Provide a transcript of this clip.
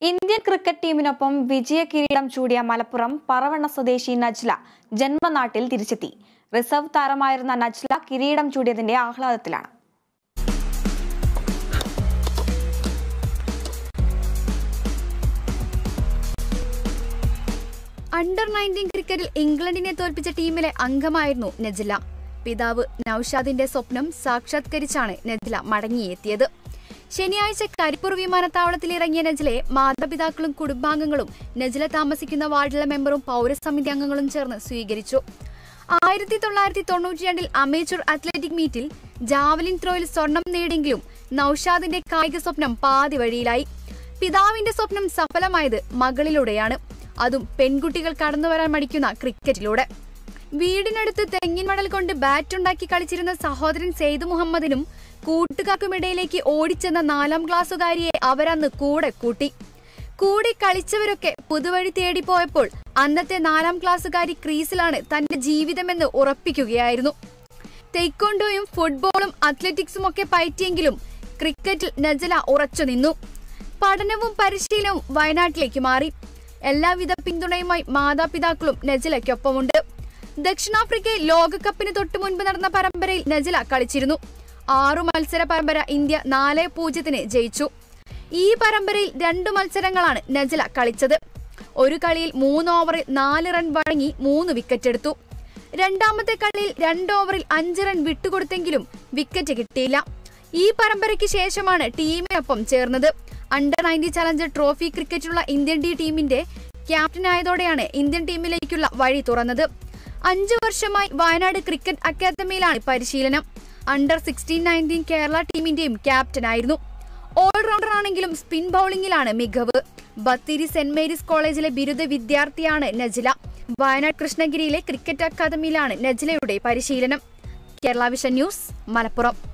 Indian cricket ടീമിനൊപ്പം വിജയ കിരീടം ചൂടിയ മലപ്പുറം പറവണ്ണ സ്വദേശി നജ്ല ജന്മനാട്ടിൽ തിരിച്ചെത്തി റിസർവ് താരമായിരുന്ന നജ്ല കിരീടം ചൂടിയതിന്റെ ആഹ്ലാദത്തിലാണ് അണ്ടർ നയൻറ്റീൻ ക്രിക്കറ്റിൽ ഇംഗ്ലണ്ടിനെ തോൽപ്പിച്ച ടീമിലെ അംഗമായിരുന്നു നജ്ല പിതാവ് നൌഷാദിന്റെ സ്വപ്നം സാക്ഷാത്കരിച്ചാണ് നജ്ല മടങ്ങിയെത്തിയത് ശനിയാഴ്ച കരിപ്പൂർ വിമാനത്താവളത്തിൽ ഇറങ്ങിയ നജ്ലയെ മാതാപിതാക്കളും കുടുംബാംഗങ്ങളും നജ്ല താമസിക്കുന്ന വാർഡിലെ മെമ്പറും പൗരസമിതി അംഗങ്ങളും ചേർന്ന് സ്വീകരിച്ചു ആയിരത്തി തൊള്ളായിരത്തി തൊണ്ണൂറ്റി രണ്ടിൽ അമേച്ചർ അത്ലറ്റിക് മീറ്റിൽ ജാവലിൻ ത്രോയിൽ സ്വർണം നേടിയെങ്കിലും നൌഷാദിന്റെ കായിക സ്വപ്നം പാതി വഴിയിലായി പിതാവിന്റെ സ്വപ്നം സഫലമായത് മകളിലൂടെയാണ് അതും പെൺകുട്ടികൾ കടന്നു വരാൻ മടിക്കുന്ന ക്രിക്കറ്റിലൂടെ വീടിനടുത്ത് തെങ്ങിൻ മടൽ കൊണ്ട് ബാറ്റ് ഉണ്ടാക്കി കളിച്ചിരുന്ന സഹോദരൻ സെയ്ദ് മുഹമ്മദിനും കൂട്ടുകാർക്കുമിടയിലേക്ക് ഓടിച്ചെന്ന നാലാം ക്ലാസ്സുകാരിയെ അവരന്ന് കൂടെ കൂട്ടി കൂടി കളിച്ചവരൊക്കെ പുതുവഴി തേടിപ്പോയപ്പോൾ അന്നത്തെ നാലാം ക്ലാസ്സുകാരി ക്രീസിലാണ് തന്റെ ജീവിതമെന്ന് ഉറപ്പിക്കുകയായിരുന്നു തെയ്ക്കൊണ്ടോയും ഫുട്ബോളും അത്ലറ്റിക്സും ഒക്കെ പയറ്റിയെങ്കിലും ക്രിക്കറ്റിൽ നജല ഉറച്ചു നിന്നു പഠനവും പരിശീലനവും വയനാട്ടിലേക്ക് മാറി എല്ലാവിധ പിന്തുണയുമായി മാതാപിതാക്കളും നജലയ്ക്കൊപ്പമുണ്ട് ദക്ഷിണാഫ്രിക്കയിൽ ലോകകപ്പിന് തൊട്ടു മുൻപ് നടന്ന പരമ്പരയിൽ നജല കളിച്ചിരുന്നു ആറു മത്സര പരമ്പര ഇന്ത്യ നാല് പൂജ്യത്തിന് ജയിച്ചു ഈ പരമ്പരയിൽ രണ്ടു മത്സരങ്ങളാണ് നജല കളിച്ചത് ഒരു കളിയിൽ മൂന്ന് ഓവറിൽ നാല് റൺ വഴങ്ങി മൂന്ന് വിക്കറ്റ് എടുത്തു രണ്ടാമത്തെ കളിയിൽ രണ്ട് ഓവറിൽ അഞ്ച് റൺ വിട്ടുകൊടുത്തെങ്കിലും വിക്കറ്റ് കിട്ടിയില്ല ഈ പരമ്പരയ്ക്ക് ശേഷമാണ് ടീമിനൊപ്പം ചേർന്നത് അണ്ടർ നയൻറ്റി ചലഞ്ചർ ട്രോഫി ക്രിക്കറ്റിലുള്ള ഇന്ത്യൻ ഡി ടീമിന്റെ ക്യാപ്റ്റനായതോടെയാണ് ഇന്ത്യൻ ടീമിലേക്കുള്ള വഴി തുറന്നത് അഞ്ചു വർഷമായി വയനാട് ക്രിക്കറ്റ് അക്കാദമിയിലാണ് പരിശീലനം അണ്ടർ സിക്സ്റ്റീൻ നയൻറ്റീൻ കേരള ടീമിന്റെയും ക്യാപ്റ്റനായിരുന്നു ഓൾറൗണ്ടർ ആണെങ്കിലും സ്പിൻ ബൗളിംഗിലാണ് മികവ് ബത്തേരി സെന്റ് മേരീസ് കോളേജിലെ ബിരുദ വിദ്യാർത്ഥിയാണ് നജ്ല വയനാട് കൃഷ്ണഗിരിയിലെ ക്രിക്കറ്റ് അക്കാദമിയിലാണ് നജ്ലയുടെ പരിശീലനം കേരള വിഷൻ ന്യൂസ് മലപ്പുറം